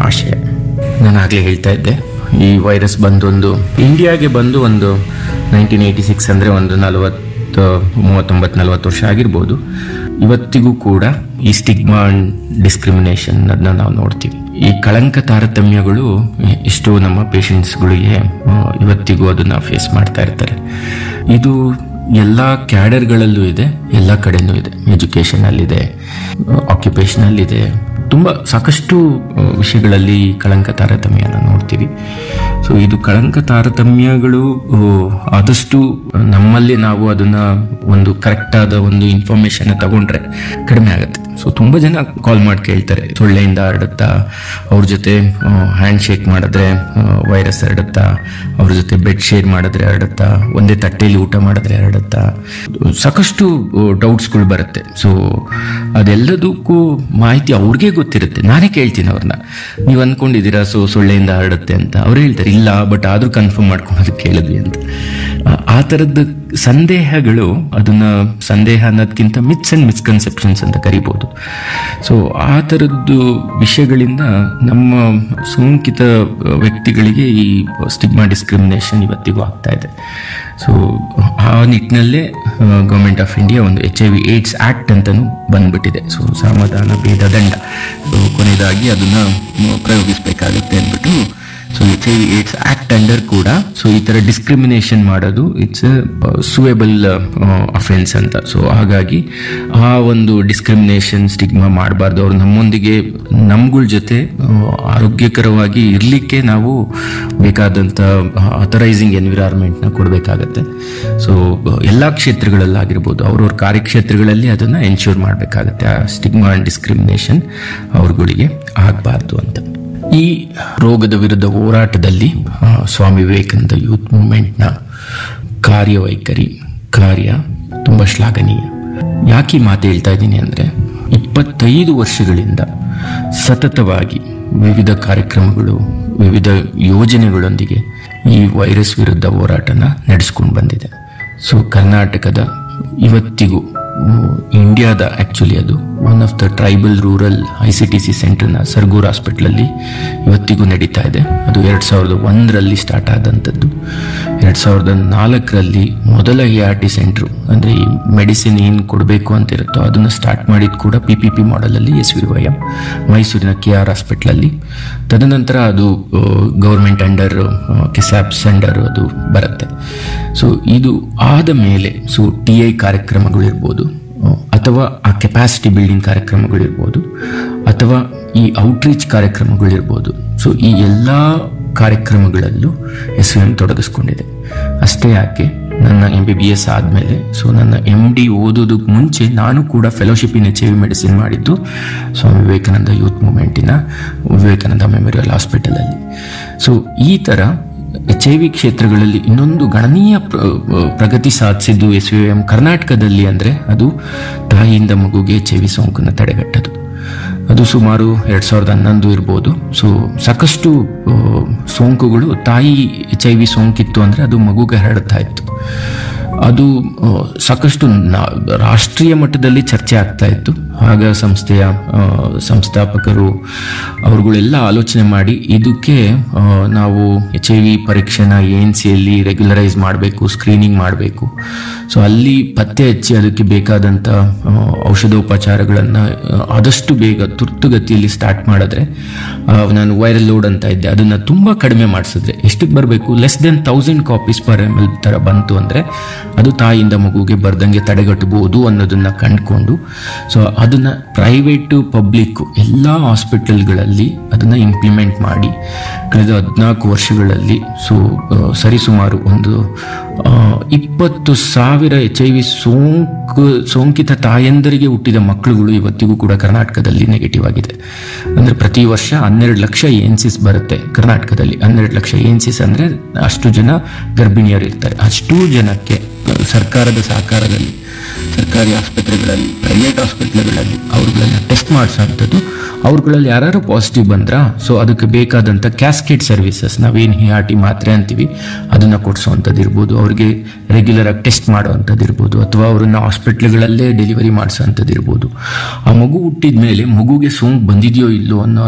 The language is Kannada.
ಆಶಯ ನಾನು ಆಗಲೇ ಹೇಳ್ತಾ ಇದ್ದೆ ಈ ವೈರಸ್ ಬಂದೊಂದು ಇಂಡಿಯಾಗೆ ಬಂದು ಒಂದು ನೈನ್ಟೀನ್ ಏಯ್ಟಿ ಸಿಕ್ಸ್ ಅಂದರೆ ಒಂದು ನಲವತ್ತು ಮೂವತ್ತೊಂಬತ್ತು ನಲವತ್ತು ವರ್ಷ ಆಗಿರ್ಬೋದು ಇವತ್ತಿಗೂ ಕೂಡ ಈ ಸ್ಟಿಗ್ಮಾ ಅಂಡ್ ಡಿಸ್ಕ್ರಿಮಿನೇಷನ್ ಅದನ್ನ ನಾವು ನೋಡ್ತೀವಿ ಈ ಕಳಂಕ ತಾರತಮ್ಯಗಳು ಎಷ್ಟೋ ನಮ್ಮ ಪೇಷಂಟ್ಸ್ಗಳಿಗೆ ಇವತ್ತಿಗೂ ಅದನ್ನ ಫೇಸ್ ಮಾಡ್ತಾ ಇರ್ತಾರೆ ಇದು ಎಲ್ಲ ಕ್ಯಾಡರ್ಗಳಲ್ಲೂ ಇದೆ ಎಲ್ಲ ಕಡೆನೂ ಇದೆ ಎಜುಕೇಷನ್ ಅಲ್ಲಿದೆ ಆಕ್ಯುಪೇಷನ್ ಅಲ್ಲಿದೆ ತುಂಬ ಸಾಕಷ್ಟು ಆ, ವಿಷಯಗಳಲ್ಲಿ ಈ ಕಳಂಕ ತಾರತಮ್ಯನ ನೋಡ್ತೀವಿ ಸೊ ಇದು ಕಳಂಕ ತಾರತಮ್ಯಗಳು ಆ, ಆದಷ್ಟು ನಮ್ಮಲ್ಲಿ ನಾವು ಅದನ್ನ ಒಂದು ಕರೆಕ್ಟ್ ಆದ ಒಂದು ಇನ್ಫಾರ್ಮೇಶನ್ ತಗೊಂಡ್ರೆ ಕಡಿಮೆ ಆಗುತ್ತೆ ಸೊ ತುಂಬಾ ಜನ ಕಾಲ್ ಮಾಡಿ ಕೇಳ್ತಾರೆ ಸೊಳ್ಳೆಯಿಂದ ಹರಡುತ್ತಾ ಅವ್ರ ಜೊತೆ ಹ್ಯಾಂಡ್ ಶೇಕ್ ಮಾಡಿದ್ರೆ ವೈರಸ್ ಹರಡುತ್ತಾ ಅವ್ರ ಜೊತೆ ಬೆಡ್ ಶೇರ್ ಮಾಡಿದ್ರೆ ಹರಡುತ್ತಾ ಒಂದೇ ತಟ್ಟೆಯಲ್ಲಿ ಊಟ ಮಾಡಿದ್ರೆ ಹರಡುತ್ತಾ ಸಾಕಷ್ಟು ಡೌಟ್ಸ್ಗಳು ಬರುತ್ತೆ ಸೊ ಅದೆಲ್ಲದಕ್ಕೂ ಮಾಹಿತಿ ಅವ್ರಿಗೆ ಗೊತ್ತಿರುತ್ತೆ ನಾನೇ ಕೇಳ್ತೀನಿ ಅವ್ರನ್ನ ನೀವು ಅನ್ಕೊಂಡಿದ್ದೀರಾ ಸೊ ಸೊಳ್ಳೆಯಿಂದ ಹರಡುತ್ತೆ ಅಂತ ಅವ್ರು ಹೇಳ್ತಾರೆ ಇಲ್ಲ ಬಟ್ ಆದ್ರೂ ಕನ್ಫರ್ಮ್ ಮಾಡ್ಕೊಂಡು ಕೇಳಿದ್ವಿ ಅಂತ ಆ- ಆ ಥರದ್ದು ಸಂದೇಹಗಳು ಅದನ್ನ ಸಂದೇಹ ಅನ್ನೋದಕ್ಕಿಂತ ಮಿತ್ಸ್ ಅಂಡ್ ಮಿಸ್ಕನ್ಸೆಪ್ಷನ್ಸ್ ಅಂತ ಕರಿಬೋದು ಸೊ ಆ ಥರದ್ದು ವಿಷಯಗಳಿಂದ ನಮ್ಮ ಸೋಂಕಿತ ವ್ಯಕ್ತಿಗಳಿಗೆ ಈ ಸ್ಟಿಗ್ಮಾ ಡಿಸ್ಕ್ರಿಮಿನೇಷನ್ ಇವತ್ತಿಗೂ ಆಗ್ತಾ ಇದೆ ಸೊ ಆ ನಿಟ್ಟಿನಲ್ಲೇ ಗೌರ್ಮೆಂಟ್ ಆಫ್ ಇಂಡಿಯಾ ಒಂದು H I V AIDS act ಅಂತಲೂ ಬಂದ್ಬಿಟ್ಟಿದೆ ಸೊ ಸಮಾಧಾನ ಭೇದ ದಂಡ ಸೊ ಕೊನೆಯದಾಗಿ ಅದನ್ನ ಮ್, ಪ್ರಯೋಗಿಸಬೇಕಾಗುತ್ತೆ ಅಂದ್ಬಿಟ್ಟು so H I V AIDS act under ಕೂಡ ಸೊ ಈ ತರ ಡಿಸ್ಕ್ರಿಮಿನೇಷನ್ ಮಾಡೋದು ಇಟ್ಸ್ ಸುವೇಬಲ್ ಅಫೆನ್ಸ್ ಅಂತ ಸೊ ಹಾಗಾಗಿ ಆ ಒಂದು ಡಿಸ್ಕ್ರಿಮಿನೇಷನ್ ಸ್ಟಿಗ್ಮಾ ಮಾಡಬಾರ್ದು ಅವ್ರು ನಮ್ಮೊಂದಿಗೆ ನಮ್ಗಳ ಜೊತೆ ಆ, ಆರೋಗ್ಯಕರವಾಗಿ ಇರಲಿಕ್ಕೆ ನಾವು ಬೇಕಾದಂಥ ಅಥರೈಸಿಂಗ್ ಎನ್ವಿರಾನ್ಮೆಂಟ್ನ ಕೊಡಬೇಕಾಗತ್ತೆ ಸೊ ಎಲ್ಲ ಕ್ಷೇತ್ರಗಳಲ್ಲಾಗಿರ್ಬೋದು ಅವ್ರವ್ರ ಕಾರ್ಯಕ್ಷೇತ್ರಗಳಲ್ಲಿ ಅದನ್ನು ಎನ್ಶೂರ್ ಮಾಡಬೇಕಾಗತ್ತೆ ಆ ಸ್ಟಿಗ್ಮಾ ಆ್ಯಂಡ್ ಡಿಸ್ಕ್ರಿಮಿನೇಷನ್ ಅವ್ರಗಳಿಗೆ ಆಗಬಾರ್ದು ಅಂತ ಈ ರೋಗದ ವಿರುದ್ಧ ಹೋರಾಟದಲ್ಲಿ ಆ, ಸ್ವಾಮಿ ವಿವೇಕಾನಂದ ಯೂತ್ ಮೂವ್ಮೆಂಟ್ನ ಕಾರ್ಯವೈಖರಿ ಕಾರ್ಯ ತುಂಬ ಶ್ಲಾಘನೀಯ ಯಾಕೆ ಈ ಮಾತು ಹೇಳ್ತಾ ಇದ್ದೀನಿ ಅಂದರೆ ಇಪ್ಪತ್ತೈದು ವರ್ಷಗಳಿಂದ ಸತತವಾಗಿ ವಿವಿಧ ಕಾರ್ಯಕ್ರಮಗಳು ವಿವಿಧ ಯೋಜನೆಗಳೊಂದಿಗೆ ಈ ವೈರಸ್ ವಿರುದ್ಧ ಹೋರಾಟನ ನಡೆಸ್ಕೊಂಡು ಬಂದಿದೆ ಸೊ ಕರ್ನಾಟಕದ ಇವತ್ತಿಗೂ ಮ್, ಇಂಡಿಯಾದ ಆ್ಯಕ್ಚುಲಿ ಅದು one of the tribal rural I C T C ಸೆಂಟರ್ನ ಸರ್ಗೂರ್ ಹಾಸ್ಪಿಟ್ಲಲ್ಲಿ ಇವತ್ತಿಗೂ ನಡೀತಾ ಇದೆ ಅದು ಎರಡು ಸಾವಿರದ ಒಂದರಲ್ಲಿ ಸ್ಟಾರ್ಟ್ ಆದಂಥದ್ದು ಎರಡು ಸಾವಿರದ ನಾಲ್ಕರಲ್ಲಿ ಮೊದಲ ಎ ಆರ್ ಟಿ ಸೆಂಟ್ರು ಅಂದರೆ ಈ ಮೆಡಿಸಿನ್ ಏನು ಕೊಡಬೇಕು ಅಂತ ಇರುತ್ತೋ ಅದನ್ನು ಸ್ಟಾರ್ಟ್ ಮಾಡಿದ ಕೂಡ ಪಿ ಪಿ ಪಿ ಮಾಡಲಲ್ಲಿ ಎಸ್ ವಿ ವೈ ಎಂ ಮೈಸೂರಿನ ಕೆ ಆರ್ ಹಾಸ್ಪಿಟ್ಲಲ್ಲಿ ತದನಂತರ ಅದು ಗೌರ್ಮೆಂಟ್ ಅಂಡರ್ ಕೆಸ್ಯಾಪ್ಸ್ ಅಂಡರ್ ಅದು ಬರುತ್ತೆ ಸೊ ಇದು ಆದ ಮೇಲೆ ಸೊ ಟಿ ಐ ಕಾರ್ಯಕ್ರಮಗಳಿರ್ಬೋದು ಆ, ಅಥವಾ ಆ ಕೆಪಾಸಿಟಿ ಬಿಲ್ಡಿಂಗ್ ಕಾರ್ಯಕ್ರಮಗಳಿರ್ಬೋದು ಅಥವಾ ಈ ಔಟ್ರೀಚ್ ಕಾರ್ಯಕ್ರಮಗಳಿರ್ಬೋದು ಸೊ ಈ ಎಲ್ಲ ಕಾರ್ಯಕ್ರಮಗಳಲ್ಲೂ ಎಸ್ ಎಂ ತೊಡಗಿಸ್ಕೊಂಡಿದೆ ಅಷ್ಟೇ ಯಾಕೆ ನನ್ನ ಎಂ ಬಿ ಬಿ ಎಸ್ ಆದಮೇಲೆ ಸೊ ನನ್ನ ಎಮ್ ಡಿ ಓದೋದಕ್ಕೆ ಮುಂಚೆ ನಾನು ಕೂಡ fellowship in H I V medicine ಮಾಡಿದ್ದು ಸ್ವಾಮಿ ವಿವೇಕಾನಂದ ಯೂತ್ ಮೂವ್ಮೆಂಟಿನ ವಿವೇಕಾನಂದ ಮೆಮೋರಿಯಲ್ ಹಾಸ್ಪಿಟಲಲ್ಲಿ ಸೊ ಈ ಥರ ಎಚ್ ಐ ವಿ ಕ್ಷೇತ್ರಗಳಲ್ಲಿ ಇನ್ನೊಂದು ಗಣನೀಯ ಪ್ರ- ಪ್ರಗತಿ ಸಾಧಿಸಿದ್ದು ಎಸ್ ವಿ ಎಂ ಕರ್ನಾಟಕದಲ್ಲಿ ಅಂದರೆ ಅದು ತಾಯಿಯಿಂದ ಮಗುಗೆ ಎಚ್ ಐ ವಿ ಸೋಂಕನ್ನು ತಡೆಗಟ್ಟದು ಅದು ಸುಮಾರು ಎರಡು ಸಾವಿರದ ಹನ್ನೊಂದು ಇರ್ಬೋದು ಸೊ ಸಾಕಷ್ಟು ಆ, ಸೋಂಕುಗಳು ತಾಯಿ ಎಚ್ ಐ ವಿ ಸೋಂಕಿತ್ತು ಅಂದರೆ ಅದು ಮಗುಗೆ ಹರಡ್ತಾ ಇತ್ತು ಅದು ಆ, ಸಾಕಷ್ಟು ನಾ- ರಾಷ್ಟ್ರೀಯ ಮಟ್ಟದಲ್ಲಿ ಚರ್ಚೆ ಆಗ್ತಾ ಇತ್ತು ಆಗ ಸಂಸ್ಥೆಯ ಆ, ಸಂಸ್ಥಾಪಕರು ಅವರುಗಳೆಲ್ಲ ಆಲೋಚನೆ ಮಾಡಿ ಇದಕ್ಕೆ ಆ, ನಾವು ಎಚ್ ಐ ವಿ ಪರೀಕ್ಷೆನ ಎ ಎನ್ ಸಿಯಲ್ಲಿ ರೆಗ್ಯುಲರೈಸ್ ಮಾಡಬೇಕು ಸ್ಕ್ರೀನಿಂಗ್ ಮಾಡಬೇಕು ಸೊ ಅಲ್ಲಿ ಪತ್ತೆ ಹಚ್ಚಿ ಅದಕ್ಕೆ ಬೇಕಾದಂಥ ಆ, ಔಷಧೋಪಚಾರಗಳನ್ನು ಆದಷ್ಟು ಬೇಗ ತುರ್ತುಗತಿಯಲ್ಲಿ ಸ್ಟಾರ್ಟ್ ಮಾಡಿದ್ರೆ ಆ, ನಾನು ವೈರಲ್ ಲೋಡ್ ಅಂತ ಇದ್ದೆ ಅದನ್ನು ತುಂಬ ಕಡಿಮೆ ಮಾಡಿಸಿದ್ರೆ ಎಷ್ಟಕ್ಕೆ ಬರಬೇಕು less than thousand copies per M L ಥರ ಬಂತು ಅಂದರೆ ಅದು ತಾಯಿಯಿಂದ ಮಗುಗೆ ಬರ್ದಂಗೆ ತಡೆಗಟ್ಟಬಹುದು ಅನ್ನೋದನ್ನ ಕಂಡುಕೊಂಡು ಸೊ ಅದನ್ನ ಪ್ರೈವೇಟು ಪಬ್ಲಿಕ್ ಎಲ್ಲ ಹಾಸ್ಪಿಟಲ್ಗಳಲ್ಲಿ ಅದನ್ನ ಇಂಪ್ಲಿಮೆಂಟ್ ಮಾಡಿ ಕಳೆದ ಹದಿನಾಲ್ಕು ವರ್ಷಗಳಲ್ಲಿ ಸೊ ಸರಿಸುಮಾರು ಒಂದು ಆ, ಇಪ್ಪತ್ತು ಸಾವಿರ ಎಚ್ ಐ ವಿ ಸೋಂಕು ಸೋಂಕಿತ ತಾಯಂದರಿಗೆ ಹುಟ್ಟಿದ ಮಕ್ಕಳುಗಳು ಇವತ್ತಿಗೂ ಕೂಡ ಕರ್ನಾಟಕದಲ್ಲಿ ನೆಗೆಟಿವ್ ಆಗಿದೆ ಅಂದ್ರೆ ಪ್ರತಿ ವರ್ಷ ಹನ್ನೆರಡು ಲಕ್ಷ ಏನ್ಸಿಸ್ ಬರುತ್ತೆ ಕರ್ನಾಟಕದಲ್ಲಿ ಹನ್ನೆರಡು ಲಕ್ಷ ಏನ್ಸಿಸ್ ಅಂದ್ರೆ ಅಷ್ಟು ಜನ ಗರ್ಭಿಣಿಯರು ಇರ್ತಾರೆ ಅಷ್ಟು ಜನಕ್ಕೆ ಸರ್ಕಾರದ ಸಹಕಾರದಲ್ಲಿ ಸರ್ಕಾರಿ ಆಸ್ಪತ್ರೆಗಳಲ್ಲಿ ಪ್ರೈವೇಟ್ ಹಾಸ್ಪಿಟ್ಲ್ಗಳಲ್ಲಿ ಅವ್ರುಗಳನ್ನ ಟೆಸ್ಟ್ ಮಾಡಿಸೋಂಥದ್ದು ಅವ್ರುಗಳಲ್ಲಿ ಯಾರು ಪಾಸಿಟಿವ್ ಬಂದ್ರ ಸೊ ಅದಕ್ಕೆ ಬೇಕಾದಂಥ ಕ್ಯಾಸ್ಕೇಟ್ ಸರ್ವಿಸಸ್ ನಾವೇನು ಹಿಯಾಟಿ ಮಾತ್ರೆ ಅಂತೀವಿ ಅದನ್ನ ಕೊಡಿಸೋವಂಥದ್ದು ಇರ್ಬೋದು ಅವ್ರಿಗೆ ರೆಗ್ಯುಲರ್ ಆಗಿ ಟೆಸ್ಟ್ ಮಾಡೋವಂಥದ್ದು ಇರ್ಬೋದು ಅಥವಾ ಅವ್ರನ್ನ ಹಾಸ್ಪಿಟ್ಲ್ಗಳಲ್ಲೇ ಡೆಲಿವರಿ ಮಾಡಿಸೋವಂಥದ್ದು ಇರ್ಬೋದು ಆ ಮಗು ಹುಟ್ಟಿದ ಮೇಲೆ ಮಗುಗೆ ಸೋಂಕು ಬಂದಿದೆಯೋ ಇಲ್ಲೋ ಅನ್ನೋ